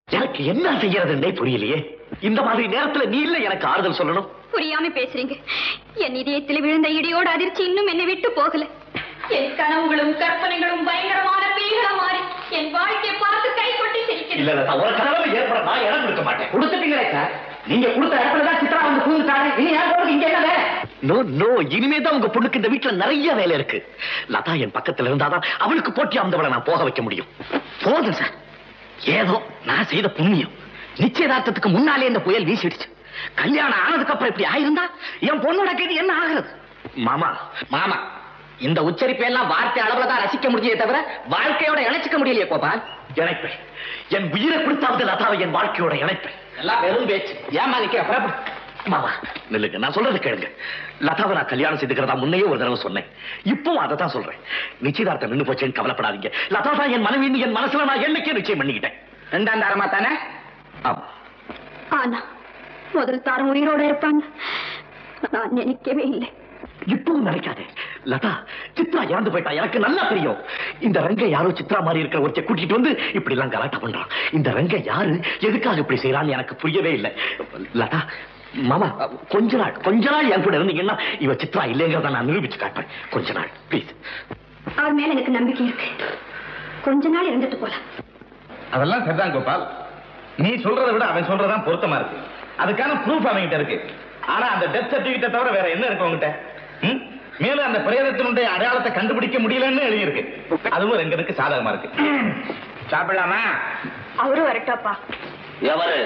எனக்கு என்ன செய்யறதுன்னே புரியலையே இந்த மாதிரி நேரத்துல நீ இல்ல எனக்கு ஆறுதல் சொல்லணும் புரியாம பேசுறீங்க என் இதயத்தில் விழுந்த இடியோட அதிர்ச்சி இன்னும் என்னை விட்டு போகல என் கனவுகளும் கற்பனைகளும் பயங்கரமான பேய்களா மாறி என் வாழ்க்கையை பார்த்து கை கொட்டி இல்ல சிரிக்கிறது இல்ல ஒரு கனவு ஏற்பட நான் இடம் கொடுக்க மாட்டேன் கொடுத்துட்டீங்களே சார் நீங்க கொடுத்த இடத்துல தான் சித்ரா வந்து கூந்துட்டாரு இனி யார் போறது இங்க என்ன வேலை நோ நோ இனிமே தான் உங்க பொண்ணுக்கு இந்த வீட்டுல நிறைய வேலை இருக்கு லதா என் பக்கத்துல இருந்தாதான் அவளுக்கு போட்டி அந்தவளை நான் போக வைக்க முடியும் போதும் சார் ஏதோ நான் செய்த புண்ணியம் நிச்சயதார்த்தத்துக்கு முன்னாலே இந்த புயல் வீசிடுச்சு கல்யாணம் ஆனதுக்கு அப்புறம் இப்படி ஆயிருந்தா என் பொண்ணோட கேது என்ன ஆகுறது மாமா மாமா இந்த உச்சரிப்பை எல்லாம் வார்த்தை அளவுல தான் ரசிக்க முடியே தவிர வாழ்க்கையோட இணைச்சிக்க முடியலையே கோபால் இணைப்பேன் என் உயிரை கொடுத்தாவது லதாவை என் வாழ்க்கையோட இணைப்பேன் எல்லாம் வெறும் பேச்சு ஏமா நிக்கிற புறப்படு மாமா நில்லுங்க நான் சொல்றது கேளுங்க லதாவை நான் கல்யாணம் செய்துக்கிறதா முன்னையே ஒரு தடவை சொன்னேன் இப்பவும் அதை தான் சொல்றேன் நிச்சயதார்த்தம் நின்னு போச்சேன்னு கவலைப்படாதீங்க லதா தான் என் மனைவின்னு என் மனசுல நான் என்னைக்கே நிச்சயம் பண்ணிக்கிட்டேன் ரெண்டாம் தாரமா தானே ஆமா ஆனா முதல் தாரம் உயிரோட இருப்பாங்க நான் நினைக்கவே இல்லை இப்பவும் நினைக்காதே லதா சித்ரா இறந்து போயிட்டா எனக்கு நல்லா தெரியும் இந்த ரங்க யாரோ சித்ரா மாதிரி இருக்கிற ஒருத்த கூட்டிட்டு வந்து இப்படி எல்லாம் கலாட்டா பண்றான் இந்த ரங்க யாரு எதுக்காக இப்படி செய்யறான்னு எனக்கு புரியவே இல்லை லதா மாமா கொஞ்ச நாள் கொஞ்ச நாள் என் கூட இருந்தீங்கன்னா இவ சித்ரா இல்லைங்கிறத நான் நிரூபிச்சு காட்டுறேன் கொஞ்ச நாள் ப்ளீஸ் அவர் மேல எனக்கு நம்பிக்கை இருக்கு கொஞ்ச நாள் இருந்துட்டு போலாம் அதெல்லாம் சரிதான் கோபால் நீ சொல்றதை விட அவன் சொல்றதான் பொருத்தமா இருக்கு அதுக்கான ப்ரூஃப் அவன்கிட்ட இருக்கு ஆனா அந்த டெத் சர்டிபிகேட்டை தவிர வேற என்ன இருக்கு உங்ககிட்ட ம்? மேலும் அந்த பிரேதத்தினுடைய அடையாளத்தை கண்டுபிடிக்க முடியலன்னு எழுதியிருக்கு அதுவும் ரெங்கனுக்கு சாதகமா இருக்கு சாப்பிடலாமா அவரும் வரட்டாப்பா எவரு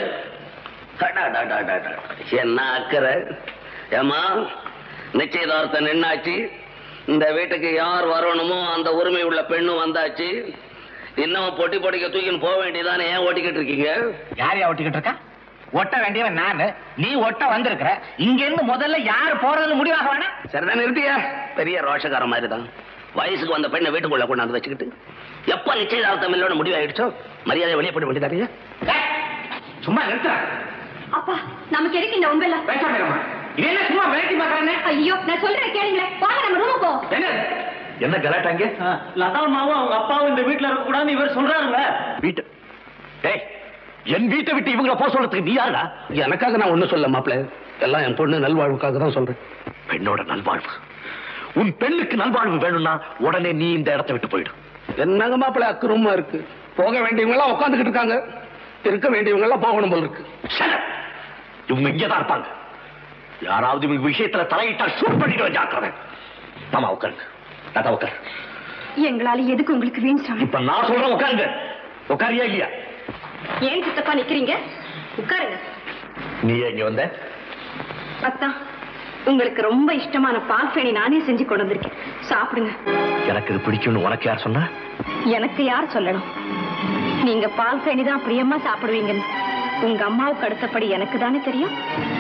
என்ன அக்கறை ஏமா நிச்சயதார்த்தம் நின்னாச்சு இந்த வீட்டுக்கு யார் வரணுமோ அந்த உரிமை உள்ள பெண்ணும் வந்தாச்சு இன்னும் பொட்டி பொடிக்க தூக்கின்னு போக வேண்டியதானே ஏன் ஓட்டிக்கிட்டு இருக்கீங்க யாரையா ஒட்டிக்கிட்டு இருக்கா ஒட்ட வேண்டியவன் நானு நீ ஒட்ட வந்திருக்கிற இங்க இருந்து முதல்ல யார் போறதுன்னு முடிவாக வேணாம் சரிதான் நிறுத்தியா பெரிய ரோஷக்கார மாதிரி தான் வயசுக்கு வந்த பெண்ணை வீட்டுக்குள்ள கொண்டாந்து வச்சுக்கிட்டு எப்ப நிச்சயதார்த்தம் இல்லோட முடிவாயிடுச்சோ மரியாதை வெளியே போட வேண்டியதாங்க டேய், சும்மா நிறுத்துற அப்பா நமக்கு எதுக்கு இந்த உங்கெல்லாம் பேசாம இது என்ன சும்மா விளையாட்டி பாக்குறானே ஐயோ நான் சொல்றேன் கேளுங்களேன் வாங்க நம்ம ரூமுக்கு போவோம் என்ன என்ன கலாட்டாங்க லதாமாவும் அவங்க அப்பாவும் இந்த வீட்டுல இருக்க கூடாதுன்னு இவர் சொல்றாருங்க வீட்டு டேய் என் வீட்டை விட்டு இவங்கள போக சொல்றதுக்கு நீ யாருடா எனக்காக நான் ஒண்ணும் சொல்ல மாப்பிள்ள எல்லாம் என் பொண்ணு நல்வாழ்வுக்காக தான் சொல்றேன் பெண்ணோட நல்வாழ்வு உன் பெண்ணுக்கு நல்வாழ்வு வேணும்னா உடனே நீ இந்த இடத்தை விட்டு போயிடு என்னங்க மாப்பிள்ள அக்குறமா இருக்கு போக வேண்டியவங்க எல்லாம் உட்காந்துக்கிட்டு இருக்காங்க இருக்க வேண்டியவங்க எல்லாம் போகணும் போல இருக்கு Shut up. இவங்க இங்கதான் இருப்பாங்க யாராவது இவங்க விஷயத்துல தலையிட்டா ஷூட் பண்ணிட்டு ஜாக்கிரதை ஆமா உட்காருங்க தாத்தா உட்காரு எங்களால எதுக்கு உங்களுக்கு வீண் சிரமம் இப்ப நான் சொல்றேன் உட்காருங்க உட்காரியா இல்லையா ஏன் சித்தப்பா நிக்கிறீங்க உட்காருங்க நீ இங்க வந்த அத்தா உங்களுக்கு ரொம்ப இஷ்டமான பால் பேணி நானே செஞ்சு கொண்டு வந்திருக்கேன் சாப்பிடுங்க எனக்கு இது பிடிக்கும்னு உனக்கு யார் சொன்னா எனக்கு யார் சொல்லணும் நீங்க பால் பேணி தான் பிரியமா சாப்பிடுவீங்கன்னு உங்க அம்மாவுக்கு அடுத்தபடி எனக்கு தானே தெரியும்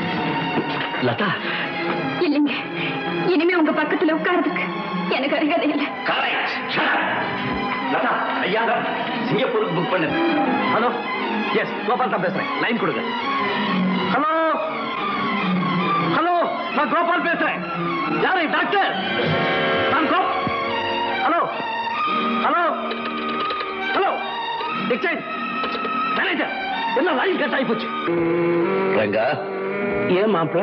லதா இல்லைங்க இனிமே உங்க பக்கத்துல உட்கார்றதுக்கு எனக்கு அருகதை இல்லை கரெக்ட் Shut up. லதா ஐயா சிங்கப்பூருக்கு புக் பண்ணு ஹலோ எஸ் கோபால் தான் பேசுறேன் லைன் கொடுங்க ஹலோ ஹலோ நான் கோபால் பேசுறேன் யாரு டாக்டர் நான் கோப் hello hello hello exchange manager என்ன லைன் கட் ஆகி போச்சு ரங்கா ஏன் மாப்பிள்ள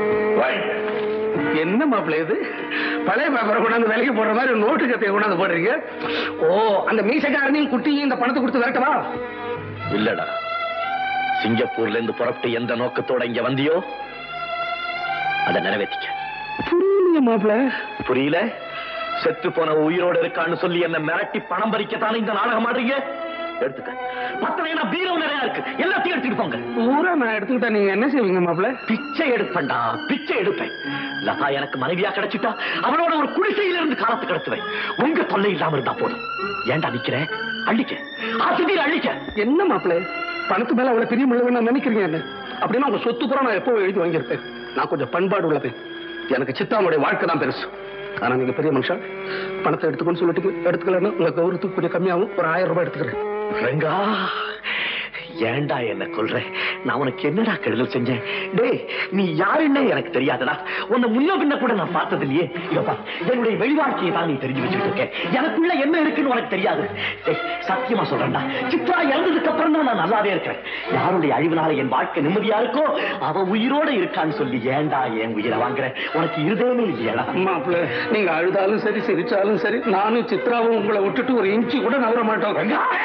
என்ன மாப்பிள்ள இது பழைய பேப்பரை கொண்டாந்து விலைக்கு போடுற மாதிரி நோட்டு கத்தையை கொண்டாந்து போடுறீங்க ஓ அந்த மீசக்காரனையும் குட்டியும் இந்த பணத்தை கொடுத்து விரட்டவா இல்லடா சிங்கப்பூர்ல இருந்து புறப்பட்டு எந்த நோக்கத்தோட இங்க வந்தியோ அதை நிறைவேற்றிக்க புரியலையே மாப்பிள்ள புரியல செத்து போன உயிரோட இருக்கான்னு சொல்லி என்ன மிரட்டி பணம் பறிக்கத்தானே இந்த நாடகம் ஆடுறீங்க எடுத்துக்க பத்தனைனா பீரோ நிறைய இருக்கு எல்லாத்தையும் எடுத்துட்டு போங்க பூரா நான் எடுத்துக்கிட்டா நீங்க என்ன செய்வீங்க மாப்பிள்ள பிச்சை எடுப்பேன்டா பிச்சை எடுப்பேன் லதா எனக்கு மனைவியா கிடைச்சிட்டா அவளோட ஒரு குடிசையில இருந்து காலத்து கடத்துவேன் உங்க தொல்லை இல்லாம இருந்தா போதும் ஏன்டா நிக்கிற அள்ளிக்க ஆசிரியர் அள்ளிக்க என்ன மாப்பிள்ள பணத்து மேல அவ்வளவு பிரியம் உள்ளவன் நினைக்கிறீங்க என்ன அப்படின்னா உங்க சொத்து பூரா நான் எப்போ எழுதி வாங்கியிருப்பேன் நான் கொஞ்சம் பண்பாடு உள்ளவன் எனக்கு சித்தாவுடைய வாழ்க்கை தான் பெருசு ஆனா நீங்க பெரிய மனுஷன் பணத்தை எடுத்துக்கோன்னு சொல்லிட்டு எடுத்துக்கலன்னா உங்க கௌரவத்துக்கு கொஞ்சம் கம்மியாகும் ஒரு ஆயிரம் ரூபாய் எடுத்துக்கிறேன் ரங்கா ஏன்டா என்ன கொல்ற நான் உனக்கு என்னடா கெடுதல் செஞ்சேன் டேய் நீ யாருன்னே எனக்கு தெரியாதடா உன்னை முன்ன பின்ன கூட நான் பார்த்தது இல்லையே இதப்பா என்னுடைய வெளிவாழ்க்கையை தான் நீ தெரிஞ்சு வச்சுட்டு இருக்க எனக்குள்ள என்ன இருக்குன்னு உனக்கு தெரியாது டேய் சத்தியமா சொல்றேன்டா சித்ரா இறந்ததுக்கு அப்புறம் தான் நான் நல்லாவே இருக்கிறேன் யாருடைய அழிவுனால என் வாழ்க்கை நிம்மதியா இருக்கோ அவ உயிரோட இருக்கான்னு சொல்லி ஏன்டா என் உயிரை வாங்குற உனக்கு இருதயமே இல்லையாடா மாப்பிள்ள நீங்க அழுதாலும் சரி சிரிச்சாலும் சரி நானும் சித்ராவும் உங்களை விட்டுட்டு ஒரு இன்ச்சு கூட நகர மாட்டோம்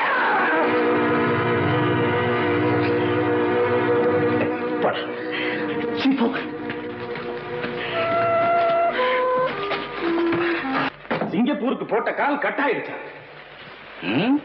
போடா. சீ, போ. சிங்கப்பூருக்கு போட்ட கால் கட் ஆயிடுச்சா ம்?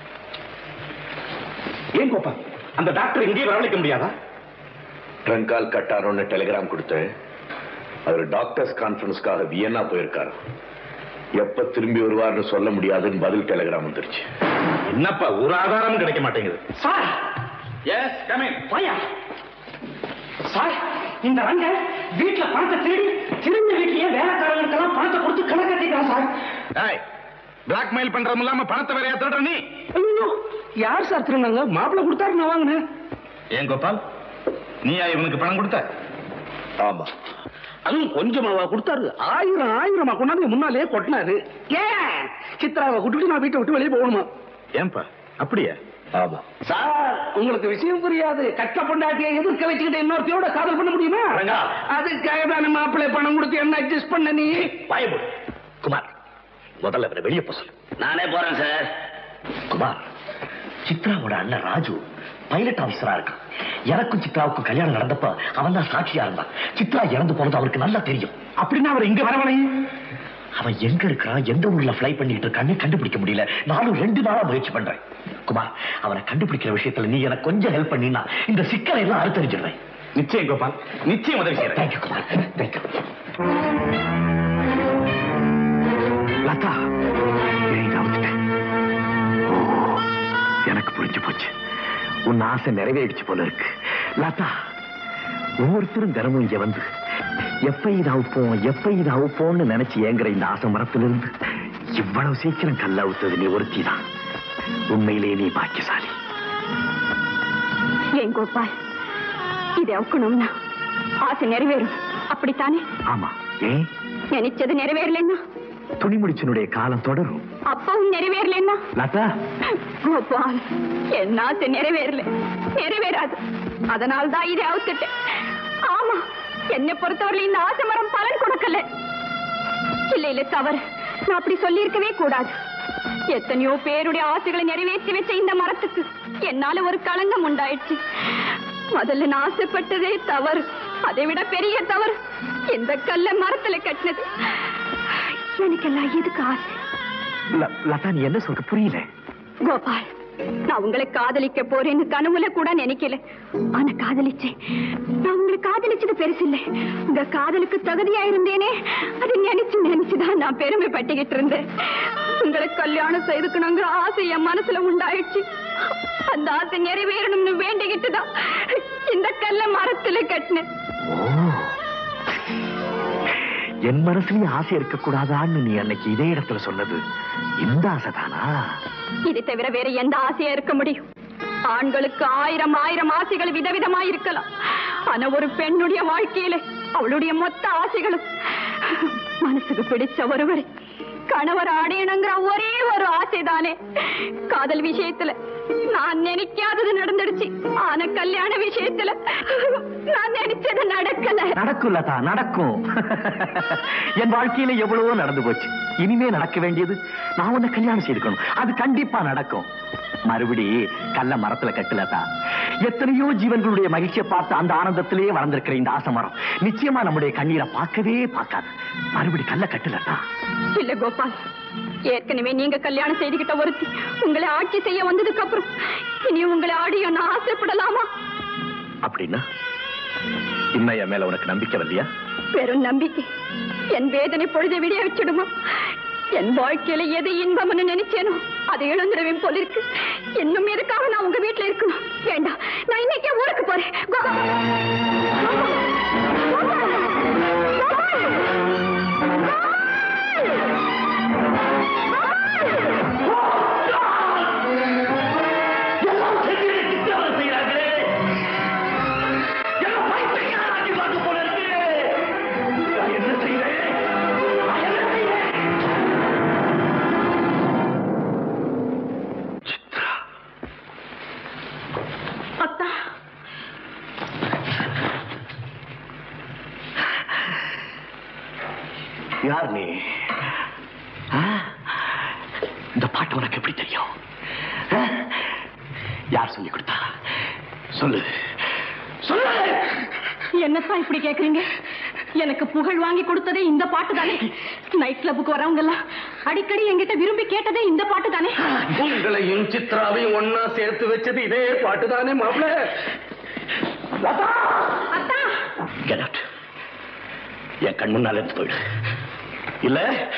ஏன் கோபால் அந்த டாக்டர் இங்கேயே வரவழைக்க முடியாதா ட்ரங்கால் கட்டாரோன்னு டெலிகிராம் கொடுத்தேன் அவர் டாக்டர்ஸ் கான்ஃபரன்ஸ்க்காக வியன்னா போயிருக்காரு எப்ப திரும்பி வருவார்னு சொல்ல முடியாதுன்னு பதில் டெலிகிராம் வந்துருச்சு என்னப்பா ஒரு ஆதாரமும் கிடைக்க மாட்டேங்குது சார் எஸ் கமிங் வாயா சார் இந்த ரங்க வீட்டுல பணத்தை திருடி திரும்ப வீட்லயே வேலைக்காரங்களுக்கெல்லாம் பணத்தை கொடுத்து கணக்கட்டிக்கிறான் சார் ஏய் பிளாக்மெயில் பண்றதும் இல்லாம பணத்தை வேறையா திருடுற நீ ஐயோ யார் சார் திருநாங்க மாப்பிள்ள கொடுத்தாரு நான் வாங்கினேன் ஏன் கோபால் நீயா இவனுக்கு பணம் கொடுத்த ஆமா அதுவும் கொஞ்சமாவா கொடுத்தாரு ஆயிரம் ஆயிரமா கொண்டாந்து முன்னாலே கொட்டினாரு ஏன் சித்ராவை கூட்டிட்டு நான் வீட்டை விட்டு வெளியே போகணுமா ஏன்பா அப்படியா ஆமா சார் உங்களுக்கு விஷயம் புரியாது கட்ட பொண்டாட்டியை எதிர்க்க வச்சுக்கிட்டு இன்னொருத்தையோட காதல் பண்ண முடியுமா ரங்கா. அதுக்காக தானே மாப்பிள்ளை பணம் கொடுத்து என்ன அட்ஜஸ்ட் பண்ண நீ பயப்படு குமார் முதல்ல அவரை வெளியே போக சொல்லு நானே போறேன் சார் குமார் சித்ராவோட அண்ணன் ராஜு பைலட் ஆபீசரா இருக்கான் எனக்கும் சித்ராவுக்கும் கல்யாணம் நடந்தப்ப அவன் தான் சாட்சியா இருந்தான் சித்ரா இறந்து போனது அவருக்கு நல்லா தெரியும் அப்படின்னா அவர் இங்க வரவழையே அவன் எங்க இருக்கிறான் எந்த ஊர்ல ஃப்ளை பண்ணிட்டு இருக்கான்னு கண்டுபிடிக்க முடியல நானும் ரெண்டு நாளா முயற்சி பண்றேன் குமார் அவனை கண்டுபிடிக்கிற விஷயத்துல நீ எனக்கு கொஞ்சம் ஹெல்ப் பண்ணினா இந்த சிக்கலை எல்லாம் அறுத்தறிஞ்சிடுறேன் நிச்சயம் கோபால் நிச்சயம் உதவி செய்யறேன் தேங்க்யூ குமார் தேங்க்யூ லதா இதை அவுத்துட்டேன் ஓ, எனக்கு புரிஞ்சு போச்சு உன் ஆசை நிறைவேறிச்சு போல இருக்கு லதா ஒவ்வொருத்தரும் தினமும் இங்க வந்து எப்ப இது அவுப்போம் எப்ப இது அவுப்போம்னு நினைச்சு ஏங்குற இந்த ஆசை மரத்திலிருந்து இவ்வளவு சீக்கிரம் கல்ல அவுத்தது நீ ஒருத்தி தான் உண்மையிலேயே நீ பாக்கியசாலி ஏன் கோபால் இதை அவுக்கணும்னா ஆசை நிறைவேறும் அப்படித்தானே ஆமா ஏன் நினைச்சது நிறைவேறலன்னா துணிமுடிச்சனுடைய காலம் தொடரும் அப்பவும் நிறைவேறலன்னா லதா கோபால் என் ஆசை நிறைவேறல நிறைவேறாது அதனால தான் இதை அவுத்துட்டேன் ஆமா என்னை பொறுத்தவரை இந்த ஆசை மரம் பலன் கொடுக்கல இல்ல இல்ல தவறு நான் அப்படி சொல்லியிருக்கவே கூடாது எத்தனையோ பேருடைய ஆசைகளை நிறைவேற்றி வச்ச இந்த மரத்துக்கு என்னால ஒரு களங்கம் உண்டாயிடுச்சு முதல்ல நான் ஆசைப்பட்டதே தவறு அதை விட பெரிய தவறு இந்த கல்ல மரத்துல கட்டினது எனக்கெல்லாம் எதுக்கு ஆசை ல- லதா நீ என்ன சொல்ற புரியல கோபால் நான் உங்களை காதலிக்க போறேன்னு கனவுல கூட நினைக்கல ஆனா காதலிச்சேன் நான் உங்களை காதலிச்சது பெருசில்லை உங்க காதலுக்கு தகுதியா இருந்தேனே அதை நினைச்சு நினைச்சுதான் நான் பெருமைப்பட்டுக்கிட்டு இருந்தேன் உங்களை கல்யாணம் செய்துக்கணுங்கிற ஆசை என் மனசுல உண்டாயிடுச்சு அந்த ஆசை நிறைவேறணும்னு வேண்டிக்கிட்டு தான் இந்த கல்ல மரத்துல கட்டினேன் என் மனசுலயும் ஆசை இருக்கக்கூடாதான்னு நீ அன்னைக்கு இதே இடத்துல சொன்னது இந்த ஆசைதானா இதை தவிர வேற எந்த ஆசையா இருக்க முடியும் ஆண்களுக்கு ஆயிரம் ஆயிரம் ஆசைகள் விதவிதமா இருக்கலாம் ஆனா ஒரு பெண்ணுடைய வாழ்க்கையில அவளுடைய மொத்த ஆசைகளும் மனசுக்கு பிடிச்ச ஒருவர் கணவர் அடையணுங்கிற ஒரே ஒரு ஆசைதானே காதல் விஷயத்துல நான் நினைக்காதது நடந்துடுச்சு ஆனா கல்யாண விஷயத்துல நான் நினைச்சது நடக்கல நடக்கும் லதா நடக்கும் என் வாழ்க்கையில எவ்வளவோ நடந்து போச்சு இனிமே நடக்க வேண்டியது நான் உன்னை கல்யாணம் செய்துக்கணும் அது கண்டிப்பா நடக்கும் மறுபடி கல்ல மரத்துல கட்டுலதா எத்தனையோ ஜீவன்களுடைய மகிழ்ச்சியை பார்த்து அந்த ஆனந்தத்திலேயே வளர்ந்திருக்கிற இந்த ஆசை மரம் நிச்சயமா நம்முடைய கண்ணீரை பார்க்கவே பார்க்காது மறுபடி கல்ல கட்டுலதா இல்ல கோபால் ஏற்கனவே நீங்க கல்யாணம் செய்துகிட்ட ஒருத்தி உங்களை ஆட்சி செய்ய வந்ததுக்கு அப்புறம் இனி உங்களை ஆடிய நான் ஆசைப்படலாமா அப்படின்னா இன்னும் என் மேல உனக்கு நம்பிக்கை வரலையா பெரும் நம்பிக்கை என் வேதனை பொழுதை விடிய வச்சிடுமா என் வாழ்க்கையில எது இன்பம்னு நினைச்சேனோ அதை இழந்துடுவேன் போல இருக்கு இன்னும் எதுக்காக நான் உங்க வீட்டுல இருக்கணும் வேண்டாம் நான் இன்னைக்கே ஊருக்கு போறேன் கோபால். கோபால். கோபால். கோபால். எல்லாம் செஞ்சது சித்திரவதை யார் நீ ஆ? இந்த பாட்டு உனக்கு எப்படி தெரியும் ஆ? யார் சொல்லி கொடுத்தா சொல்லு சொல்லு என்னத்தான் இப்படி கேக்குறீங்க எனக்கு புகழ் வாங்கி கொடுத்ததே இந்த பாட்டு தானே நைட் கிளப்புக்கு வரவங்க எல்லாம் அடிக்கடி என்கிட்ட விரும்பி கேட்டதே இந்த பாட்டு தானே உங்களையும் சித்ராவையும் ஒன்னா சேர்த்து வச்சது இதே பாட்டு தானே மாப்பிள்ள அத்தா Get out. என் கண் முன்னால இருந்து போயிடு இல்ல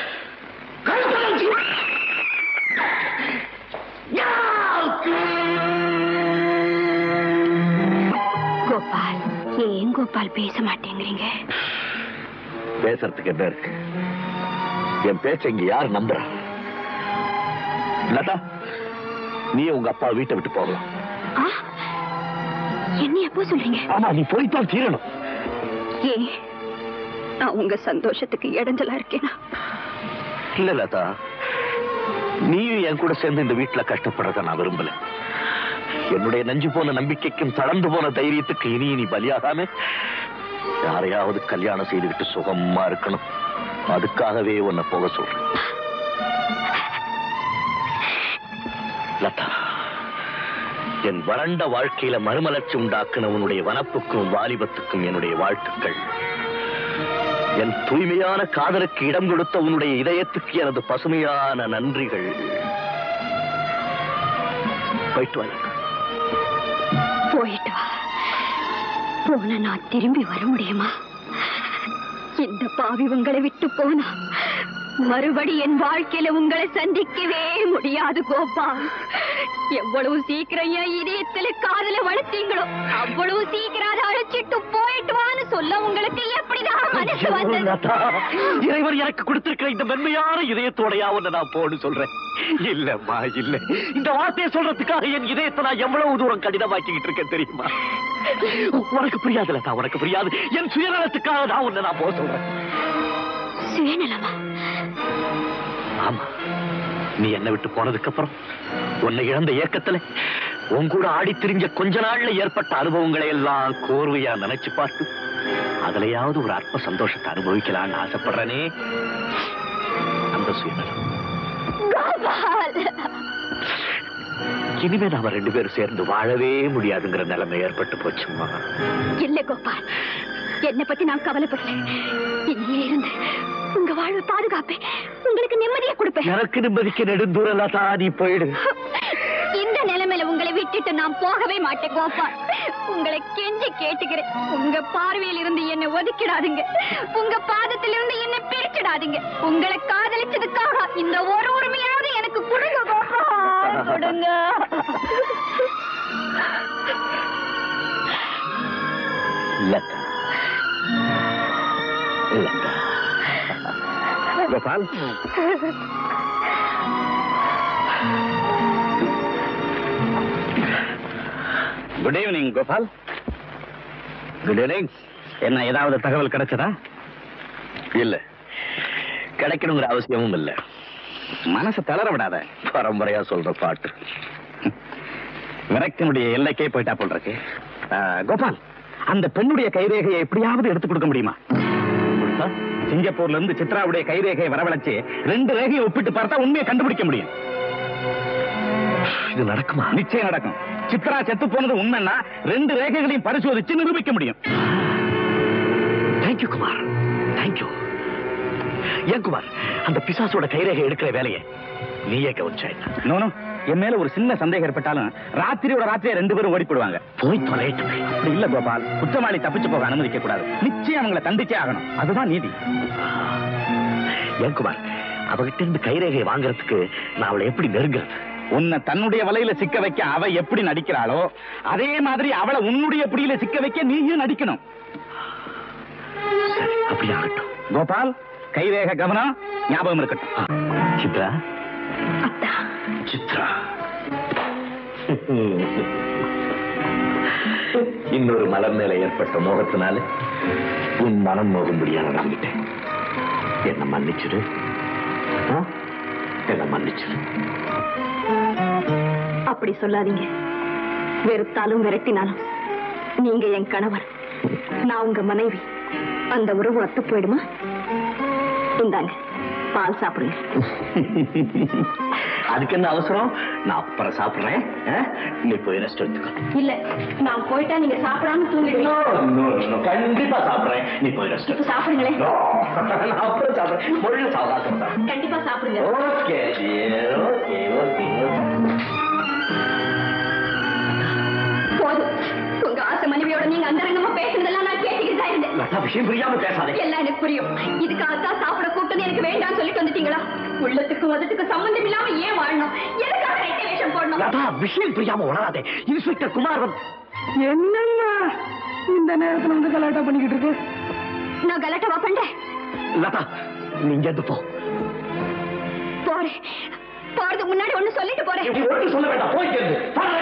கோபால் ஏன் கோபால் பேச மாட்டேங்கிறீங்க பேசுறதுக்கு என்ன இருக்கு என் பேச்ச இங்க யார் நம்புறா லதா நீ உங்க அப்பா வீட்டை விட்டு போகலாம் ஆ? என்ன எப்போ சொல்றீங்க ஆமா நீ போய்த்தான் தீரணும் ஏன் நான் உங்க சந்தோஷத்துக்கு இடைஞ்சலா இருக்கேனா இல்ல லதா நீயும் என் கூட சேர்ந்து இந்த வீட்டுல கஷ்டப்படுறத நான் விரும்பல என்னுடைய நஞ்சு போன நம்பிக்கைக்கும் தளர்ந்து போன தைரியத்துக்கு இனி நீ பலியாகாம யாரையாவது கல்யாணம் செய்துவிட்டு சுகமா இருக்கணும் அதுக்காகவே உன்னை போக சொல்றேன் லதா என் வறண்ட வாழ்க்கையில மறுமலர்ச்சி உண்டாக்குன உன்னுடைய வனப்புக்கும் வாலிபத்துக்கும் என்னுடைய வாழ்த்துக்கள் என் தூய்மையான காதலுக்கு இடம் கொடுத்த உன்னுடைய இதயத்துக்கு எனது பசுமையான நன்றிகள் போயிட்டு வா லதா. போயிட்டு வா போன நான் திரும்பி வர முடியுமா இந்த பாவி உங்களை விட்டு போனா மறுபடி என் வாழ்க்கையில உங்களை சந்திக்கவே முடியாது கோபால் எவ்வளவு சீக்கிரம் என் இதயத்துல காதல வளர்த்தீங்களோ அவ்வளவு சீக்கிரம் அதை அழைச்சிட்டு போயிட்டு வான்னு சொல்ல உங்களுக்கு எப்படிதான் மனசு வந்தது லதா, இறைவன் எனக்கு கொடுத்திருக்கிற இந்த மென்மையான இதயத்தோடையா உன்னை நான் போன்னு சொல்றேன் இல்லம்மா இல்ல இந்த வார்த்தையை சொல்றதுக்காக என் இதயத்தை நான் எவ்வளவு தூரம் கடினமாக்கிக்கிட்டு இருக்கேன் தெரியுமா உனக்கு புரியாது லதா உனக்கு புரியாது என் சுயநலத்துக்காக நான் உன்னை நான் போக சொல்றேன் சுயநலமா ஆமா நீ என்னை விட்டு போனதுக்கு அப்புறம் உன்னை இழந்த ஏக்கத்துல உன் கூட ஆடி திரிஞ்ச கொஞ்ச நாள்ல ஏற்பட்ட அனுபவங்களை எல்லாம் கோர்வையா நினைச்சு பார்த்து அதுலயாவது ஒரு அற்ப சந்தோஷத்தை அனுபவிக்கலாம்னு ஆசைப்படுறனே அந்த சுயநலம் கோபால் இனிமே நாம ரெண்டு பேரும் சேர்ந்து வாழவே முடியாதுங்கிற நிலைமை ஏற்பட்டு போச்சுமா இல்ல கோபால் என்னை பத்தி நான் கவலைப்படல இங்கே இருந்து உங்க வாழ்வை பாதுகாப்பேன் உங்களுக்கு நிம்மதியை கொடுப்பேன் எனக்கு நிம்மதிக்கு நெடுந்தூரலா தான் நீ போயிடு இந்த நிலைமையில உங்களை விட்டுட்டு நான் போகவே மாட்டேன் கோபால் உங்களை கெஞ்சி கேட்டுக்கிறேன் உங்க பார்வையில் இருந்து என்னை ஒதுக்கிடாதீங்க உங்க பாதத்தில் இருந்து என்னை பிரிச்சிடாதீங்க உங்களை காதலிச்சதுக்காக இந்த ஒரு உரிமையாவது எனக்கு கொடுங்க கோபால் கொடுங்க Latha Latha Gopal good evening Gopal good evening என்ன ஏதாவது தகவல் கிடைச்சதா இல்ல கிடைக்கணுங்கிற அவசியமும் இல்ல மனசை தளர விடாத பரம்பரையா சொல்ற பாட்டு விரக்தினுடைய எல்லைக்கே போயிட்டா போல் இருக்கு ஆ, கோபால் அந்த பெண்ணுடைய கைரேகையை எப்படியாவது எடுத்து கொடுக்க முடியுமா கொடுத்தா, சிங்கப்பூர்ல இருந்து சித்ராவுடைய கைரேகையை வரவழைச்சு ரெண்டு ரேகையை ஒப்பிட்டு பார்த்தா உண்மையை கண்டுபிடிக்க முடியும் இது நடக்குமா நிச்சயம் நடக்கும் சித்ரா செத்து போனது உண்மைன்னா ரெண்டு ரேகைகளையும் பரிசோதிச்சு நிரூபிக்க முடியும் தேங்க்யூ குமார் தேங்க்யூ ஏன் குமார் அந்த பிசாசோட கைரேகை எடுக்கிற வேலையை நீயே கவனிச்சா என்ன நோனோ என் மேல ஒரு சின்ன சந்தேகம் ஏற்பட்டாலும் ராத்திரியோட ராத்திரியா ரெண்டு பேரும் ஓடி போடுவாங்க போய் தொலைட்டு அப்படி இல்ல கோபால் குற்றவாளி தப்பிச்சு போக அனுமதிக்க கூடாது நிச்சயம் அவங்கள தண்டிச்சே ஆகணும் அதுதான் நீதி ஏன் குமார் அவகிட்ட இருந்து கைரேகையை வாங்குறதுக்கு நான் அவளை எப்படி நெருங்குறது உன்னை தன்னுடைய வலையில சிக்க வைக்க அவ எப்படி நடிக்கிறாளோ அதே மாதிரி அவளை உன்னுடைய பிடியில சிக்க வைக்க நீயும் நடிக்கணும் சரி அப்படி ஆகட்டும் கோபால் கைரேக கவனம் ஞாபகம் இருக்கட்டும் ஆ, சித்ரா அத்தா சித்ரா இன்னொரு மலர் மேல ஏற்பட்ட மோகத்தினால உன் மனம் மோகும்படியா நடந்துட்டேன் என்ன மன்னிச்சிடு ஆ? என்ன மன்னிச்சிடு அப்படி சொல்லாதீங்க வெறுத்தாலும் விரட்டினாலும் நீங்க என் கணவர் நான் உங்க மனைவி அந்த உறவு அத்து போயிடுமா இந்தாங்க பால் சாப்பிடுங்க அதுக்கு என்ன அவசரம் நான் அப்புறம் சாப்பிடுறேன் ஆ? நீ போய் ரெஸ்ட் எடுத்துக்கோ இல்ல நான் போயிட்டா நீங்க சாப்பிடாம தூங்கிடுவீங்க No, no, no, கண்டிப்பா சாப்பிடுறேன் நீ போய் ரெஸ்ட் இப்ப சாப்பிடுங்களேன் நான் அப்புறம் சாப்பிடுறேன் முழு சாப்பிடாத கண்டிப்பா சாப்பிடுங்க ஓகே ஓகே ஓகே போதும் உங்க ஆசை மனைவியோட நீங்க அந்தரங்கமா பேசுனதெல்லாம் நான் கேட்டுக்கிட்டு தான் இருந்தேன் லதா விஷயம் புரியாம பேசாதே எல்லாம் எனக்கு புரியும் இதுக்காகத்தான் சாப்பிட கூட்டது எனக்கு வேண்டாம்னு சொல்லிட்டு வந்துட்டீங்களா உள்ளத்துக்கும் மதத்துக்கும் சம்பந்தம் இல்லாம ஏன் வாழணும் எதுக்காக ரெட்ட வேஷம் போடணும் லதா விஷயம் புரியாம உணராதே இன்ஸ்பெக்டர் குமார் வந்து- என்னம்மா இந்த நேரத்துல வந்து கலாட்டா பண்ணிக்கிட்டு இருக்கு நான் கலாட்டவா பண்றேன் லதா நீங்க எது போ போறேன் போறதுக்கு முன்னாடி ஒண்ணு சொல்லிட்டு போறேன் இப்படி ஒன்று சொல்ல வேண்டாம் போய்க்கிறது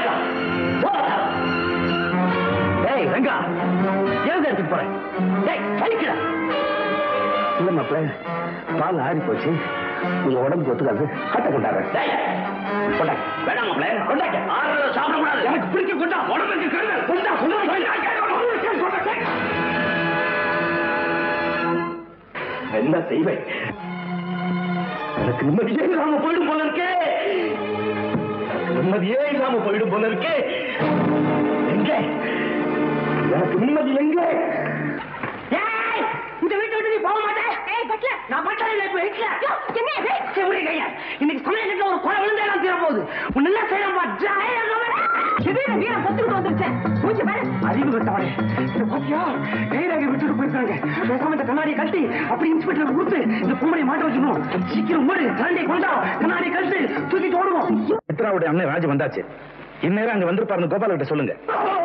ஏய் ரங்கா ஏன் எடுத்துட்டு போறேன் ஏய் சைக்கிள இல்ல மாப்பிள்ள பால் ஆறி போச்சு உங்க உடம்புக்கு ஒத்துக்காது கட்ட கொண்டாரு கொண்டாங்க வேணாம் மாப்பிள கொண்டாங்க ஆறுல சாப்பிடக்கூடாது எனக்கு பிடிக்க கொண்டா உடம்புக்கு கருதல் கொண்டா கொண்டா என்ன செய்வேன் எனக்கு நிம்மதியே இல்லாம போயிடும் போல இருக்கே எனக்கு நிம்மதியே இல்லாம போயிடும் போல இருக்கே எங்க எனக்கு நிம்மதி எங்க ஏய், இந்த வீட்டை விட்டு நீ போக மாட்டேன் ஏய் பட்ல நான் மட்டும் இல்லை இப்ப வீட்டுல என்ன இது சரி, விடுங்க ஐயா. இன்னைக்கு சமயத்துல ஒரு குறை விழுந்தே நான் தீர போகுது உன்ன என்ன செய்யறப்பா திடீர்னு வீரம் பொத்துக்கிட்டு வந்துருச்சேன் மூஞ்சி பாரு அறிவு கட்டவனே இந்த பாத்தியா கைராக விட்டுட்டு போயிருக்காங்க பேசாம இந்த கண்ணாடியை கட்டி அப்படி இன்ஸ்பெக்டர் கொடுத்து இந்த பூமனை மாட்ட வச்சிடணும் சீக்கிரம் ஓடு கரண்டியை கொண்டா கண்ணாடியை கழட்டு தூக்கிட்டு ஓடுவோம் சித்ராவுடைய அண்ணன் ராஜு வந்தாச்சு இந்நேரம் அங்க வந்திருப்பாருன்னு கோபால கிட்ட சொல்லுங்க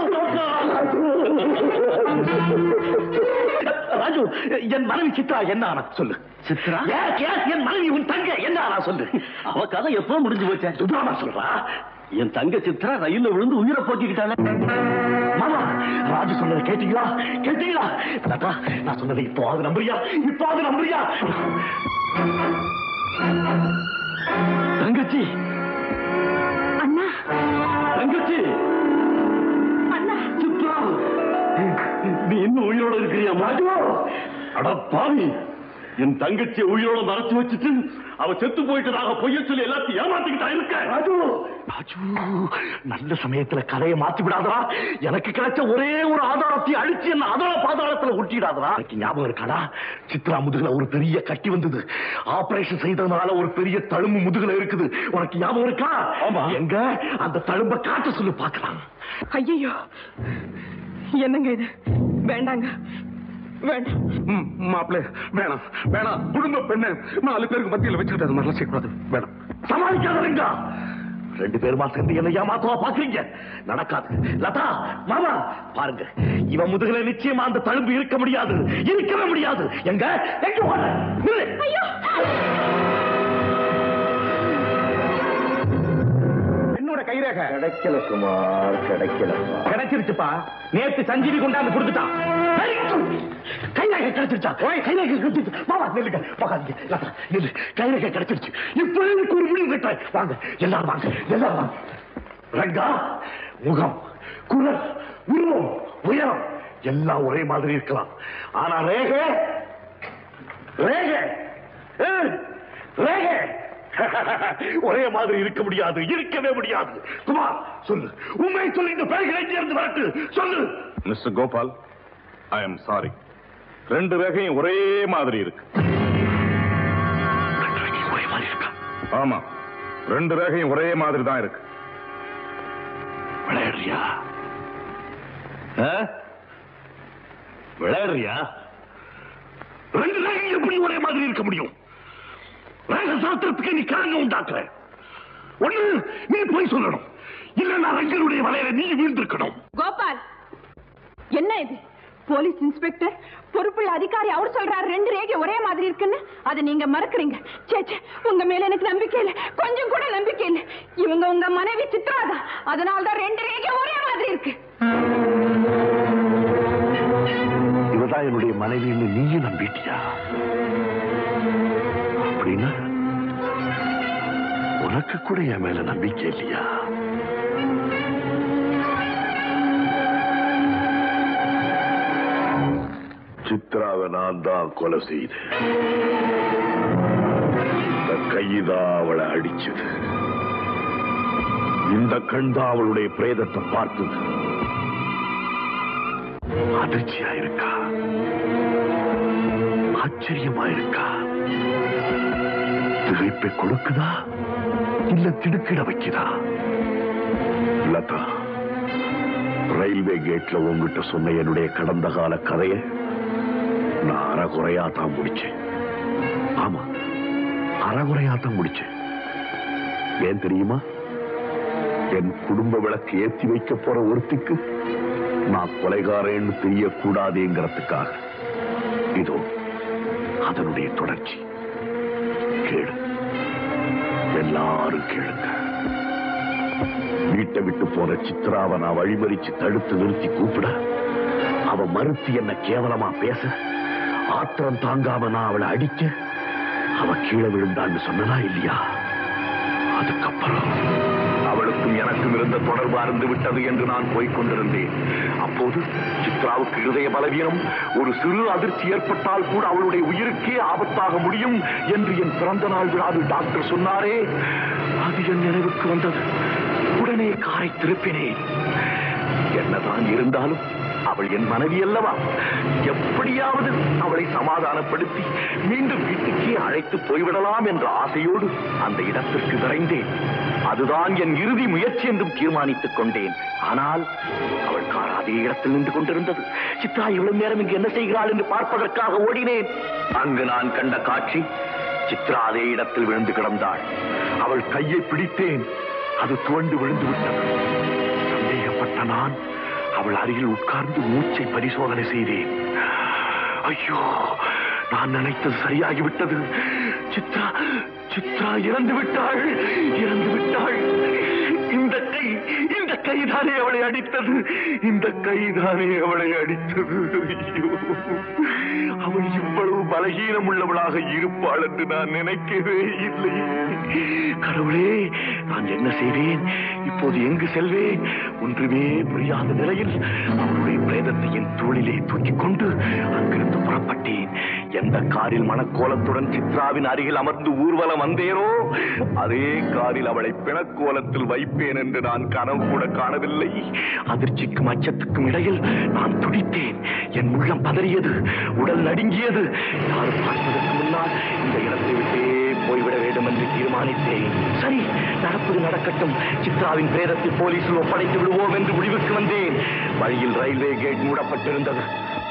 ராஜு என் மனைவி சித்ரா என்ன ஆனா சொல்லு சித்ரா என் மனைவி உன் தங்க என்ன ஆனா சொல்லு அவ கதை எப்போ முடிஞ்சு போச்சேன் சுதாமா சொல்றா என் தங்க சித்ரா ரயில்ல விழுந்து உயிரை போக்கிக்கிட்டாளே மாமா ராஜு சொன்னதை கேட்டீங்களா கேட்டீங்களா லதா நான் சொன்னதை இப்போ அது நம்புறியா இப்போ அது நம்புறியா தங்கச்சி அண்ணா தங்கச்சி அண்ணா சித்ரா நீ இன்னும் உயிரோட இருக்கிறியா மாஜு அட பாவி என் தங்கச்சியை உயிரோட மறைச்சு வச்சுட்டு அவ செத்து போயிட்டதாக பொய்ய சொல்லி எல்லாத்தையும் ஏமாத்திக்கிட்டா இருக்க ராஜு ராஜு நல்ல சமயத்துல கதையை மாத்தி விடாதடா எனக்கு கிடைச்ச ஒரே ஒரு ஆதாரத்தை அழிச்சு என்ன அதோட பாதாளத்துல ஒட்டிடாதடா எனக்கு ஞாபகம் இருக்காடா சித்ரா முதுகுல ஒரு பெரிய கட்டி வந்தது ஆபரேஷன் செய்ததுனால ஒரு பெரிய தழும்பு முதுகுல இருக்குது உனக்கு ஞாபகம் இருக்கா ஆமா எங்க அந்த தழும்ப காட்ட சொல்லி பார்க்கலாம் ஐயோ என்னங்க இது வேண்டாங்க வேண்டாம் மாப்பிள்ள வேணாம் வேணாம் குடும்ப பெண்ணை நாலு பேருக்கு மத்தியில் வச்சுக்கிட்டு அது மாதிரிலாம் செய்யக்கூடாது வேணாம் சமாளிக்காதீங்க ரெண்டு பேருமா சேர்ந்து என்ன ஏமாத்தவா பாக்குறீங்க நடக்காது லதா மாமா பாருங்க இவன் முதுகுல நிச்சயமா அந்த தழும்பு இருக்க முடியாது இருக்கவே முடியாது எங்க எங்க ஓட நில்லு. என்னோட கைரேகை கிடைக்கல குமார் கிடைக்கல கிடைச்சிருச்சுப்பா நேத்து சஞ்சீவி கொண்டாந்து கொடுத்துட்டான் கைரேகை கிடைச்சிருச்சா கைரேகை கிடைச்சிருச்சு மாமா நில்லுங்க போகாதீங்க லதா நில்லு கைரேகை கிடைச்சிருச்சு இப்போ எனக்கு ஒரு முடிவு கட்டாய் வாங்க எல்லாரும் வாங்க எல்லாரும் வாங்க ரங்கா முகம் குரல் உருவம் உயரம் எல்லாம் ஒரே மாதிரி இருக்கலாம் ஆனா ரேகை ரேகை ஏய், ரேகை ஒரே மாதிரி இருக்க முடியாது இருக்கவே முடியாது குமார் சொல்லு உண்மை சொல்லி இந்த பேர்களை இருந்து வரட்டு சொல்லு mister Gopal I am sorry ரெண்டு ரேகையும் ஒரே மாதிரி இருக்கு ஒரே மாதிரி இருக்கா ஆமா ரெண்டு ரேகையும் ஒரே மாதிரி தான் இருக்கு விளையாடுறியா ஆ? விளையாடுறியா ரெண்டு ரேகை எப்படி ஒரே மாதிரி இருக்க முடியும் ரேக சாஸ்திரத்துக்கு நீ கிழங்கு உண்டாக்குற ஒண்ணு நீ போய் சொல்லணும் இல்ல நான் ரங்கனுடைய வலையில நீ வீழ்ந்திருக்கணும் கோபால் என்ன இது போலீஸ் இன்ஸ்பெக்டர் பொறுப்புள்ள அதிகாரி அவர் சொல்றாரு ரெண்டு ரேகை ஒரே மாதிரி இருக்குன்னு அதை நீங்க மறக்கறீங்க சே சே, உங்க மேல எனக்கு நம்பிக்கை இல்ல கொஞ்சம் கூட நம்பிக்கை இல்ல இவங்க உங்க மனைவி சித்ராதான் அதனால தான் ரெண்டு ரேகை ஒரே மாதிரி இருக்கு இவதான் என்னுடைய மனைவின்னு நீயும் நம்பிட்டியா அப்படின்னா உனக்கு கூட என் மேல நம்பிக்கை இல்லையா சித்ராவை நான் நான் தான் கொலை செய்தேன் இந்த கைதான் அவளை அடிச்சது இந்த கண் தான் அவளுடைய பிரேதத்தை பார்த்தது அதிர்ச்சியா இருக்கா ஆச்சரியமா இருக்கா திகைப்பை கொடுக்குதா இல்ல திடுக்கிட வைக்குதா லதா ரயில்வே கேட்ல உங்ககிட்ட சொன்ன என்னுடைய கடந்த கால கதைய நான் அறகுறையா தான் முடிச்சேன் ஆமா அறகுறையா தான் முடிச்சேன் ஏன் தெரியுமா என் குடும்ப விளக்கு ஏத்தி வைக்க போற ஒருத்திக்கு நான் கொலைகாரன்னு தெரியக்கூடாதுங்கிறதுக்காக இதோ அதனுடைய தொடர்ச்சி கேளு எல்லாரும் கேளுங்க வீட்டை விட்டு போற சித்ராவை நான் வழிமறிச்சு தடுத்து நிறுத்தி கூப்பிட அவ மறுத்து என்ன கேவலமா பேச ஆத்திரம் தாங்காம நான் அவளை அடிக்க அவ கீழே விழுந்தான்னு சொன்னனா இல்லையா அதுக்கப்புறம் அவளுக்கும் எனக்கும் இருந்த தொடர்பு அறந்து விட்டது என்று நான் போய்க் கொண்டிருந்தேன் அப்போது சித்ராவுக்கு இருதய பலவீனம் ஒரு சிறு அதிர்ச்சி ஏற்பட்டால் கூட அவளுடைய உயிருக்கே ஆபத்தாக முடியும் என்று என் பிறந்த நாள் விழாவில் டாக்டர் சொன்னாரே அது என் நினைவுக்கு வந்தது உடனே காரை திருப்பினேன் என்னதான் இருந்தாலும் அவள் என் மனைவி அல்லவா எப்படியாவது அவளை சமாதானப்படுத்தி மீண்டும் வீட்டுக்கே அழைத்து போய்விடலாம் என்ற ஆசையோடு அந்த இடத்திற்கு விரைந்தேன் அதுதான் என் இறுதி முயற்சி என்றும் தீர்மானித்துக் கொண்டேன் ஆனால் அவள் கார் அதே இடத்தில் நின்று கொண்டிருந்தது சித்ரா இவ்வளவு நேரம் இங்கு என்ன செய்கிறாள் என்று பார்ப்பதற்காக ஓடினேன் அங்கு நான் கண்ட காட்சி சித்ரா அதே இடத்தில் விழுந்து கிடந்தாள் அவள் கையை பிடித்தேன் அது துவண்டு விழுந்து விட்டது சந்தேகப்பட்ட நான் அவள் அருகில் உட்கார்ந்து மூச்சை பரிசோதனை செய்தேன் ஐயோ நான் நினைத்தது சரியாகிவிட்டது சித்ரா சித்ரா இறந்து விட்டாள் இறந்து விட்டாள் இந்த கை இந்த கைதானே அவளை அடித்தது இந்த கைதானே அவளை அடித்தது ஐயோ அவள் இவ்வளவு பலகீனம் உள்ளவளாக இருப்பாள் என்று நான் நினைக்கவே இல்லை கடவுளே நான் என்ன செய்வேன் இப்போது எங்கு செல்வேன் ஒன்றுமே புரியாத நிலையில் அவளுடைய பிரேதத்தை என் தோளிலே தூக்கிக் கொண்டு அங்கிருந்து புறப்பட்டேன் எந்த காரில் மணக்கோலத்துடன் சித்ராவின் அருகில் அமர்ந்து ஊர்வலம் வந்தேனோ அதே காரில் அவளை பிணக்கோலத்தில் வைப்பேன் என்று நான் கனவு கூட காணவில்லை அதிர்ச்சிக்கும் அச்சத்துக்கும் இடையில் நான் துடித்தேன் என் உள்ளம் பதறியது உடல் நடுங்கியது யாரும் பார்ப்பதற்கு முன்னால் இந்த இடத்தை விட்டே போய்விட வேண்டும் என்று தீர்மானித்தேன் சரி நடப்பது நடக்கட்டும் சித்ராவின் பிரேதத்தை போலீசில் ஒப்படைத்து விடுவோம் என்று முடிவுக்கு வந்தேன் வழியில் ரயில்வே கேட் மூடப்பட்டிருந்தது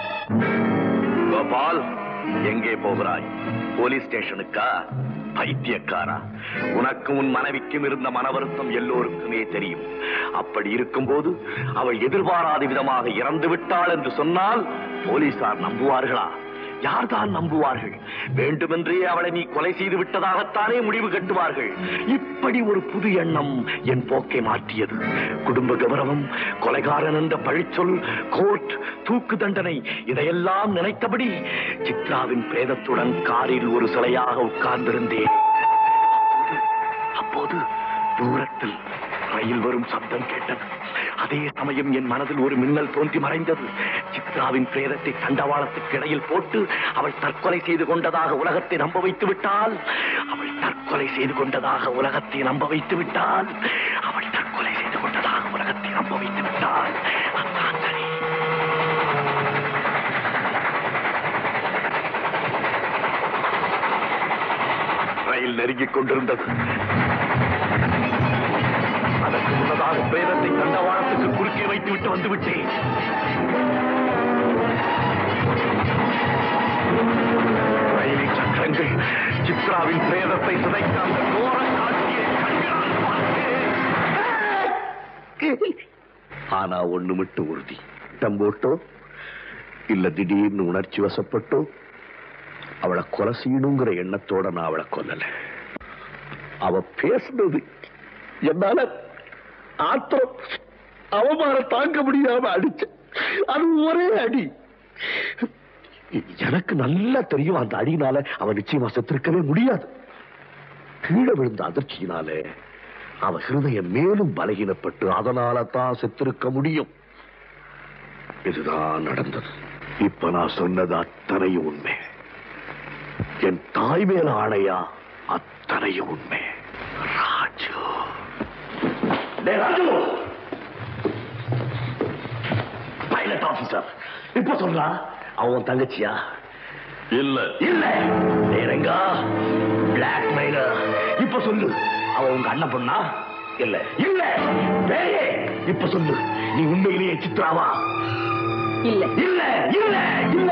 கோபால் எங்கே போகிறாய் போலீஸ் ஸ்டேஷனுக்கா பைத்தியக்காரா உனக்கும் உன் மனைவிக்கும் இருந்த மன வருத்தம் எல்லோருக்குமே தெரியும் அப்படி இருக்கும்போது அவள் எதிர்பாராத விதமாக இறந்து விட்டாள் என்று சொன்னால் போலீசார் நம்புவார்களா யார்தான் நம்புவார்கள் வேண்டுமென்றே அவளை நீ கொலை செய்து விட்டதாகத்தானே முடிவு கட்டுவார்கள் இப்படி ஒரு புது எண்ணம் என் போக்கை மாற்றியது குடும்ப கௌரவம் கொலைகாரன் என்ற பழிச்சொல் கோர்ட் தூக்கு தண்டனை இதையெல்லாம் நினைத்தபடி சித்ராவின் பிரேதத்துடன் காரில் ஒரு சிலையாக உட்கார்ந்திருந்தேன் அப்போது தூரத்தில் ரயில் வரும் சப்தம் கேட்டது அதே சமயம் என் மனதில் ஒரு மின்னல் தோன்றி மறைந்தது சித்ராவின் பிரேதத்தை தண்டவாளத்துக்கு இடையில் போட்டு அவள் தற்கொலை செய்து கொண்டதாக உலகத்தை நம்ப வைத்து விட்டால் அவள் தற்கொலை செய்து கொண்டதாக உலகத்தை நம்ப வைத்து விட்டால் அவள் தற்கொலை செய்து கொண்டதாக உலகத்தை நம்ப வைத்து விட்டால் அதுதான் சரி ரயில் நெருங்கிக் கொண்டிருந்தது அதற்கு முன்னதாக பிரேதத்தை தண்டவாளத்துக்கு குறுக்கே வைத்து விட்டு வந்து விட்டேன் ரயிலின் சக்கரங்கள் சித்ராவின் பிரேதத்தை சிதைத்த அந்த கோர காட்சியை கண்களால் பார்த்தேன். ஆனா ஒண்ணு மட்டும் உறுதி திட்டம் போட்டோ இல்ல திடீர்னு உணர்ச்சி வசப்பட்டோ அவளை கொலை செய்யணுங்கிற எண்ணத்தோட நான் அவளை கொல்லல அவ பேசுனது என்னால ஆத்திரம் அவமானம் தாங்க முடியாம அடிச்ச அது ஒரே அடி எனக்கு நல்லா தெரியும் அந்த அடியினால அவ நிச்சயமா செத்திருக்கவே முடியாது கீழே விழுந்த அதிர்ச்சியினால அவ ஹிருதயம் மேலும் பலகீனப்பட்டு அதனால தான் செத்திருக்க முடியும் இதுதான் நடந்தது இப்ப நான் சொன்னது அத்தனையும் உண்மை என் தாய் மேல ஆணையா அத்தனையும் உண்மை ராஜு டேய் ராஜு பைலட் ஆபீசர் இப்ப சொல்றா அவன் தங்கச்சியா இல்ல இல்ல நேரங்கா பிளாக் மைனர் இப்ப சொல்லு அவன் உங்க அண்ணன் பொண்ணா இல்ல இல்ல பேயே இப்ப சொல்லு நீ உண்மையிலேயே சித்ராவா இல்ல இல்ல இல்ல இல்ல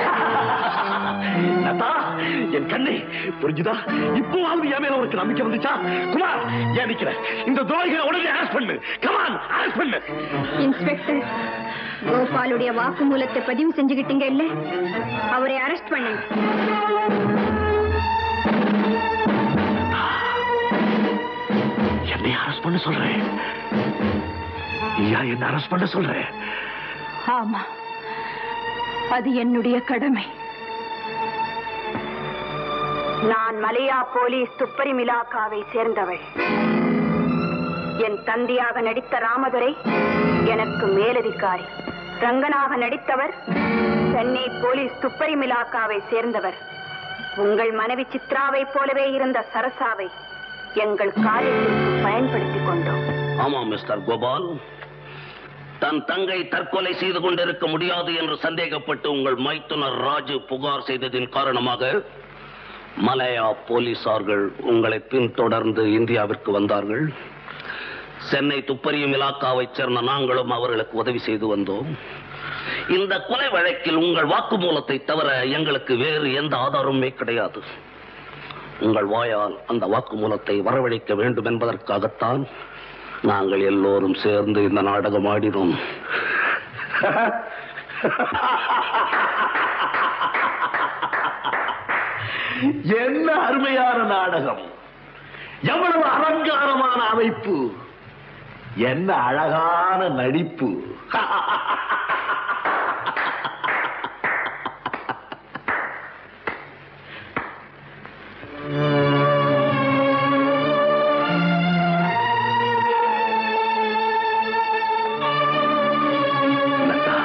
லதா, என் கண்ணை புரிஞ்சுதா இப்போவாவது என் மேல உனக்கு நம்பிக்கை வந்துச்சா குமார் ஏன் நிக்கிற இந்த துரோகிகளை உடனே அரெஸ்ட் பண்ணு கமான் அரெஸ்ட் பண்ணு இன்ஸ்பெக்டர் கோபாலுடைய வாக்குமூலத்தை பதிவு செஞ்சுக்கிட்டீங்க இல்ல அவரை அரெஸ்ட் பண்ணுங்க என்னை அரெஸ்ட் பண்ண சொல்றேன் ஏன் என்ன அரெஸ்ட் பண்ண சொல்றேன் ஆமா அது என்னுடைய கடமை நான் மலையா போலீஸ் துப்பரி மிலாக்காவை சேர்ந்தவள் என் தந்தையாக நடித்த ராமதுரை எனக்கு மேலதிகாரி ரங்கனாக நடித்தவர் சென்னை போலீஸ் துப்பரி மிலாக்காவை சேர்ந்தவர் உங்கள் மனைவி சித்ராவைப் போலவே இருந்த சரசாவை எங்கள் காரியத்திற்கு பயன்படுத்திக் கொண்டோம் ஆமாம் மிஸ்டர் கோபால் தன் தங்கை தற்கொலை செய்து கொண்டிருக்க முடியாது என்று சந்தேகப்பட்டு உங்கள் மைத்துனர் ராஜு புகார் செய்ததின் காரணமாக மலையா போலீசார்கள் உங்களை பின்தொடர்ந்து இந்தியாவிற்கு வந்தார்கள் சென்னை துப்பறியும் இலாக்காவைச் சேர்ந்த நாங்களும் அவர்களுக்கு உதவி செய்து வந்தோம் இந்த கொலை வழக்கில் உங்கள் வாக்குமூலத்தை தவிர எங்களுக்கு வேறு எந்த ஆதாரமுமே கிடையாது உங்கள் வாயால் அந்த வாக்குமூலத்தை வரவழைக்க வேண்டும் என்பதற்காகத்தான் நாங்கள் எல்லோரும் சேர்ந்து இந்த நாடகம் ஆடினோம் என்ன அருமையான நாடகம் எவ்வளவு அலங்காரமான அமைப்பு என்ன அழகான நடிப்பு லதா,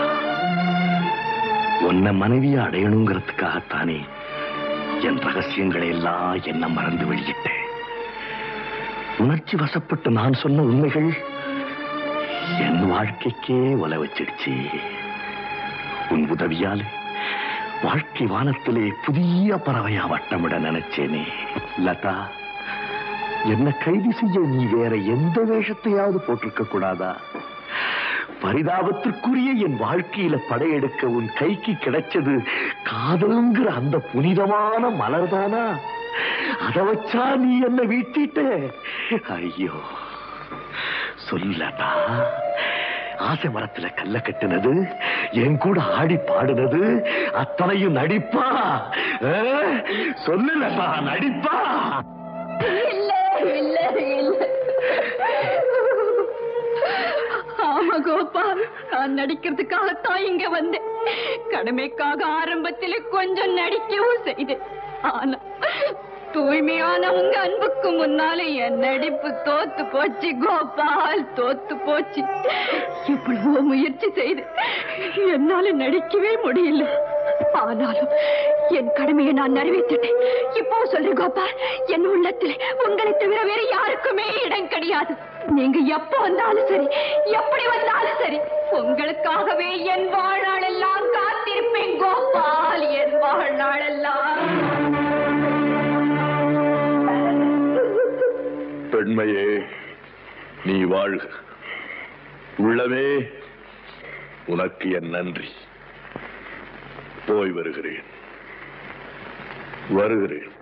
உன்னை மனைவியை அடையணுங்கிறதுக்காகத்தானே என் ரகசியங்களை எல்லாம் என்ன மறந்து வெளியிட்டேன் உணர்ச்சி வசப்பட்டு நான் சொன்ன உண்மைகள் என் வாழ்க்கைக்கே உல வச்சிடுச்சு உன் உதவியால் வாழ்க்கை வானத்திலே புதிய பறவையா வட்டமிட நினைச்சேனே லதா என்ன கைது செய்ய நீ வேற எந்த வேஷத்தையாவது போட்டிருக்க கூடாதா பரிதாபத்திற்குரிய என் வாழ்க்கையில படையெடுக்க உன் கைக்கு கிடைச்சது காதல்ங்கிற அந்த புனிதமான மலர்தானா அத வச்சா நீ என்ன வீட்டிட்ட ஐயோ சொல்லடா ஆசை மரத்துல கல்ல கட்டுனது என் கூட ஆடி பாடுனது அத்தனையும் நடிப்பா ஆ? சொல்லலடா நடிப்பா இல்ல இல்ல இல்ல ஆமா கோபால் நான் நடிக்கிறதுக்காகத்தான் இங்க வந்தேன் கடமைக்காக ஆரம்பத்திலே கொஞ்சம் நடிக்கவும் செய்தேன் ஆனா தூய்மையான உங்க அன்புக்கு முன்னாலே என் நடிப்பு தோத்து போச்சு கோபால் தோத்து போச்சு எவ்வளவோ முயற்சி செய்து என்னால நடிக்கவே முடியல ஆனாலும் என் கடமையை நான் நிறைவேற்றிட்டேன் இப்போ சொல்றேன் கோபால் என் உள்ளத்தில் உங்களை தவிர வேற யாருக்குமே இடம் கிடையாது நீங்க எப்ப வந்தாலும் சரி எப்படி வந்தாலும் சரி உங்களுக்காகவே என் வாழ்நாளெல்லாம் காத்திருப்பேன் கோபால் என் வாழ்நாளெல்லாம் பெண்மையே நீ வாழ்க உள்ளமே உனக்கு என் நன்றி போய் வருகிறேன் வருகிறேன்